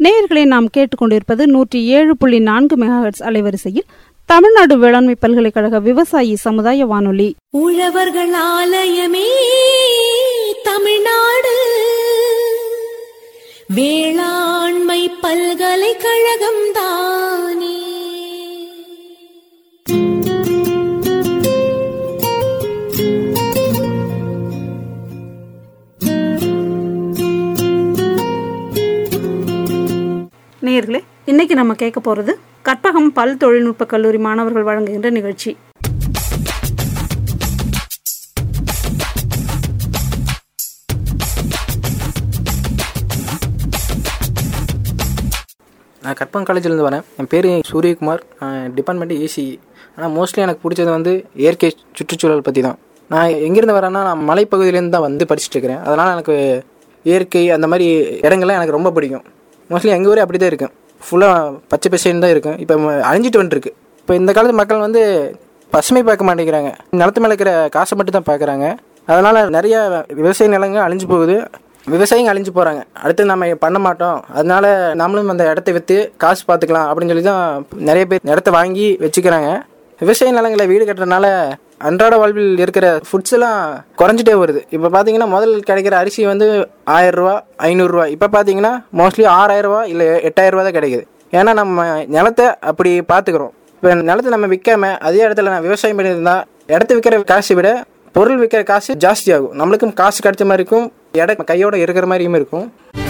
நேயர்களை நாம் கேட்டுக்கொண்டிருப்பது நூற்றி ஏழு புள்ளி நான்கு மெகாஹெட்ஸ் அலைவரிசையில் தமிழ்நாடு வேளாண்மை பல்கலைக்கழக விவசாயி சமுதாய வானொலி உழவர்கள் ஆலயமே தமிழ்நாடு வேளாண்மை பல்கலைக்கழகம் தானே நேயர்களே இன்னைக்கு நம்ம கேட்க போறது கற்பகம் பல் தொழில்நுட்ப கல்லூரி மாணவர்கள் வழங்குகின்ற நிகழ்ச்சி நான் கற்பகம் காலேஜ்லேருந்து வரேன் என் பேர் சூரியகுமார் டிபார்ட்மெண்ட் ஏசி ஆனால் மோஸ்ட்லி எனக்கு பிடிச்சது வந்து இயற்கை சுற்றுச்சூழல் பற்றி தான் நான் எங்கேருந்து வரேன்னா நான் மலைப்பகுதியிலேருந்து தான் வந்து படிச்சுட்டு இருக்கிறேன் அதனால் எனக்கு இயற்கை அந்த மாதிரி இடங்கள்லாம் எனக்கு ரொம்ப பிடிக்கும் மோஸ்ட்லி எங்கள் ஊரே அப்படி தான் இருக்கும் ஃபுல்லாக பச்சை பசேன்னு தான் இருக்கும் இப்போ அழிஞ்சிட்டு வந்துருக்கு இப்போ இந்த காலத்து மக்கள் வந்து பசுமை பார்க்க மாட்டேங்கிறாங்க நிலத்து மேலே இருக்கிற காசை மட்டும் தான் பார்க்குறாங்க அதனால் நிறைய விவசாய நிலங்கள் அழிஞ்சு போகுது விவசாயிங்க அழிஞ்சு போகிறாங்க அடுத்து நம்ம பண்ண மாட்டோம் அதனால நம்மளும் அந்த இடத்த விற்று காசு பார்த்துக்கலாம் அப்படின்னு சொல்லி தான் நிறைய பேர் இடத்த வாங்கி வச்சுக்கிறாங்க விவசாய நிலங்களை வீடு கட்டுறதுனால அன்றாட வாழ்வில் இருக்கிற ஃபுட்ஸ் எல்லாம் குறைஞ்சிட்டே வருது இப்போ பார்த்தீங்கன்னா முதல் கிடைக்கிற அரிசி வந்து ஆயிரரூவா ஐநூறுரூவா இப்போ பார்த்தீங்கன்னா மோஸ்ட்லி ஆறாயிரரூவா இல்லை எட்டாயிரரூவா தான் கிடைக்குது ஏன்னா நம்ம நிலத்தை அப்படி பார்த்துக்கிறோம் இப்போ நிலத்தை நம்ம விற்காம அதே இடத்துல நான் விவசாயம் பண்ணியிருந்தா இடத்த விற்கிற காசை விட பொருள் விற்கிற காசு ஜாஸ்தி ஆகும் நம்மளுக்கும் காசு கிடைச்ச மாதிரி இருக்கும் இட கையோட இருக்கிற மாதிரியும் இருக்கும்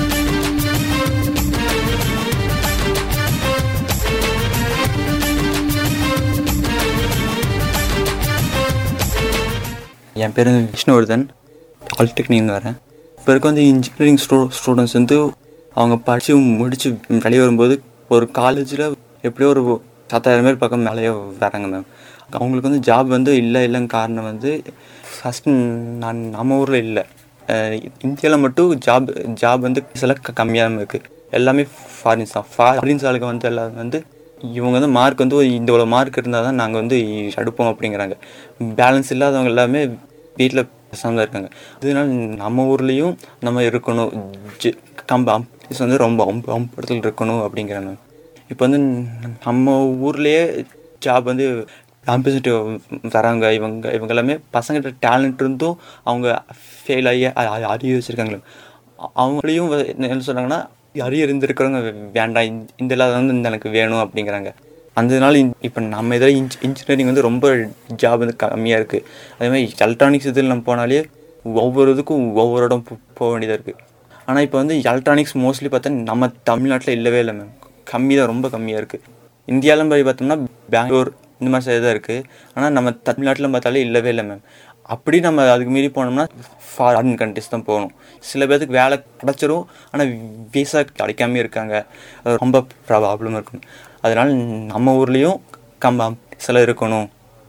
என் பேர் வந்து விஷ்ணுவர்தன் பாலிடெக்னிக்னு வரேன் இப்போ இருக்க வந்து இன்ஜினியரிங் ஸ்டூ ஸ்டூடெண்ட்ஸ் வந்து அவங்க படித்து முடித்து வெளியே வரும்போது ஒரு காலேஜில் எப்படியோ ஒரு பத்தாயிரம் பேர் பக்கம் மேலேயே வராங்க மேம் அவங்களுக்கு வந்து ஜாப் வந்து இல்லை இல்லைங்க காரணம் வந்து ஃபஸ்ட் நான் நம்ம ஊரில் இல்லை இந்தியாவில் மட்டும் ஜாப் ஜாப் வந்து சில கம்மியாக இருக்குது எல்லாமே ஃபாரின்ஸ் தான் ஃபாரின்ஸ் ஆளுங்க வந்து எல்லாம் வந்து இவங்க வந்து மார்க் வந்து ஒரு இந்த இவ்வளோ மார்க் இருந்தால் தான் நாங்கள் வந்து எடுப்போம் அப்படிங்கிறாங்க பேலன்ஸ் இல்லாதவங்க எல்லாமே வீட்டில் பேசாமல் தான் இருக்காங்க இதனால நம்ம ஊர்லேயும் நம்ம இருக்கணும் ஜி கம்ப அம்பீஸ் வந்து ரொம்ப அம்ப அம்படத்தில் இருக்கணும் அப்படிங்கிறாங்க இப்போ வந்து நம்ம ஊர்லேயே ஜாப் வந்து காம்படிஷன் தராங்க இவங்க இவங்க எல்லாமே பசங்கிட்ட டேலண்ட் இருந்தும் அவங்க ஃபெயில் ஆகி அ- அ- அறிய வச்சுருக்காங்களே அவங்களையும் வ- என்ன சொல்கிறாங்கன்னா அறிய இருந்திருக்கிறவங்க வேண்டாம் இந்த- இந்த இல்லாத வந்து இந்த எனக்கு வேணும் அப்படிங்கிறாங்க அதனால இப்போ நம்ம இதில் இன்ஜ் இன்ஜினியரிங் வந்து ரொம்ப ஜாப் வந்து கம்மியாக இருக்குது அதே மாதிரி எலக்ட்ரானிக்ஸ் இதில் நம்ம போனாலே ஒவ்வொரு இதுக்கும் ஒவ்வொரு இடம் போ- போக வேண்டியதாக இருக்குது ஆனால் இப்போ வந்து எலக்ட்ரானிக்ஸ் மோஸ்ட்லி பார்த்தா நம்ம தமிழ்நாட்டில் இல்லவே இல்லை மேம் கம்மி தான் ரொம்ப கம்மியாக இருக்குது இந்தியாவிலும் போய் பார்த்தோம்னா பெங்களூர் இந்த மாதிரி சைடு தான் இருக்குது ஆனால் நம்ம தமிழ்நாட்டில் பார்த்தாலே இல்லவே இல்லை மேம் அப்படி நம்ம அதுக்கு மீறி போனோம்னா ஃபாரின் கண்ட்ரிஸ் தான் போகணும் சில பேர்த்துக்கு வேலை கிடச்சிரும் ஆனால் விசா கிடைக்காம இருக்காங்க அது ரொம்ப ப்ராப்ளம் இருக்கும் அதனால் நம்ம ஊர்லேயும் கம்ப சில இருக்கணும்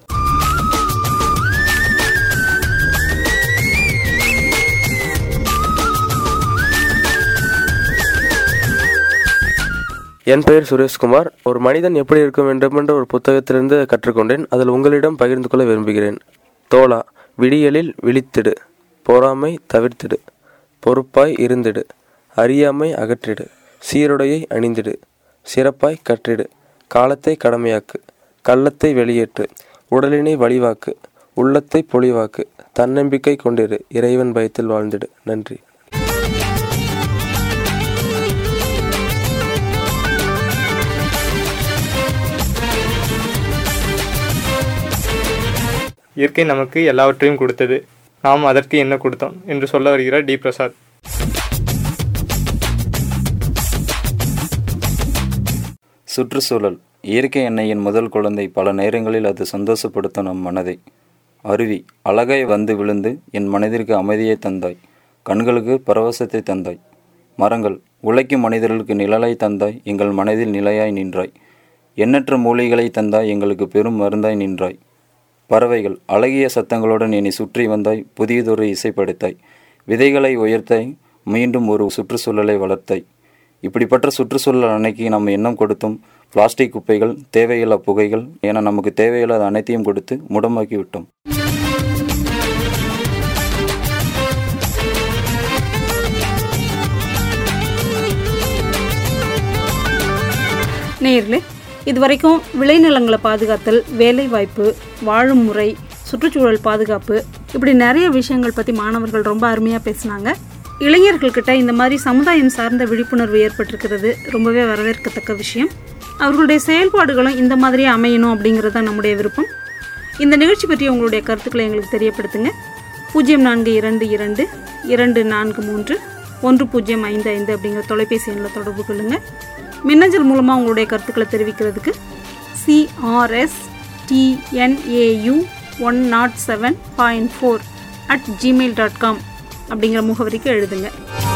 என் பெயர் சுரேஷ்குமார் ஒரு மனிதன் எப்படி இருக்க வேண்டும் என்ற ஒரு புத்தகத்திலிருந்து கற்றுக்கொண்டேன் அதில் உங்களிடம் பகிர்ந்து கொள்ள விரும்புகிறேன் தோழா விடியலில் விழித்திடு பொறாமை தவிர்த்திடு பொறுப்பாய் இருந்திடு அறியாமை அகற்றிடு சீருடையை அணிந்திடு சிறப்பாய் கற்றிடு காலத்தை கடமையாக்கு கள்ளத்தை வெளியேற்று உடலினை வழிவாக்கு உள்ளத்தை பொலிவாக்கு தன்னம்பிக்கை கொண்டிரு இறைவன் பயத்தில் வாழ்ந்திடு நன்றி இயற்கை நமக்கு எல்லாவற்றையும் கொடுத்தது நாம் அதற்கு என்ன கொடுத்தோம் என்று சொல்ல வருகிறார் டி பிரசாத் சுற்றுச்சூழல் இயற்கை எண்ணெயின் முதல் குழந்தை பல நேரங்களில் அது சந்தோஷப்படுத்தும் நம் மனதை அருவி அழகாய் வந்து விழுந்து என் மனதிற்கு அமைதியை தந்தாய் கண்களுக்கு பரவசத்தை தந்தாய் மரங்கள் உழைக்கும் மனிதர்களுக்கு நிழலை தந்தாய் எங்கள் மனதில் நிலையாய் நின்றாய் எண்ணற்ற மூலிகளை தந்தாய் எங்களுக்கு பெரும் மருந்தாய் நின்றாய் பறவைகள் அழகிய சத்தங்களுடன் என்னை சுற்றி வந்தாய் புதியதொரு இசைப்படுத்தாய் விதைகளை உயர்த்தாய் மீண்டும் ஒரு சுற்றுச்சூழலை வளர்த்தாய் இப்படிப்பட்ட சுற்றுச்சூழல் அன்னைக்கு நம்ம எண்ணம் கொடுத்தோம் பிளாஸ்டிக் குப்பைகள் தேவையில்லா புகைகள் என நமக்கு தேவையில்லாத அனைத்தையும் கொடுத்து முடமாக்கி விட்டோம் நேயர்களே இதுவரைக்கும் விளைநிலங்களை பாதுகாத்தல் வேலைவாய்ப்பு வாழும் முறை சுற்றுச்சூழல் பாதுகாப்பு இப்படி நிறைய விஷயங்கள் பற்றி மாணவர்கள் ரொம்ப அருமையாக பேசினாங்க இளைஞர்கள்கிட்ட இந்த மாதிரி சமுதாயம் சார்ந்த விழிப்புணர்வு ஏற்பட்டிருக்கிறது ரொம்பவே வரவேற்கத்தக்க விஷயம் அவர்களுடைய செயல்பாடுகளும் இந்த மாதிரியே அமையணும் அப்படிங்கிறது தான் நம்முடைய விருப்பம் இந்த நிகழ்ச்சி பற்றி உங்களுடைய கருத்துக்களை எங்களுக்கு தெரியப்படுத்துங்க பூஜ்ஜியம் நான்கு இரண்டு இரண்டு இரண்டு நான்கு மூன்று ஒன்று பூஜ்ஜியம் ஐந்து ஐந்து அப்படிங்கிற தொலைபேசி எண்ணில் தொடர்பு கொள்ளுங்கள் மின்னஞ்சல் மூலமாக உங்களுடைய கருத்துக்களை தெரிவிக்கிறதுக்கு CRS TNAU one nought seven point four at Gmail dot com அப்படிங்கிற முகவரிக்கு எழுதுங்க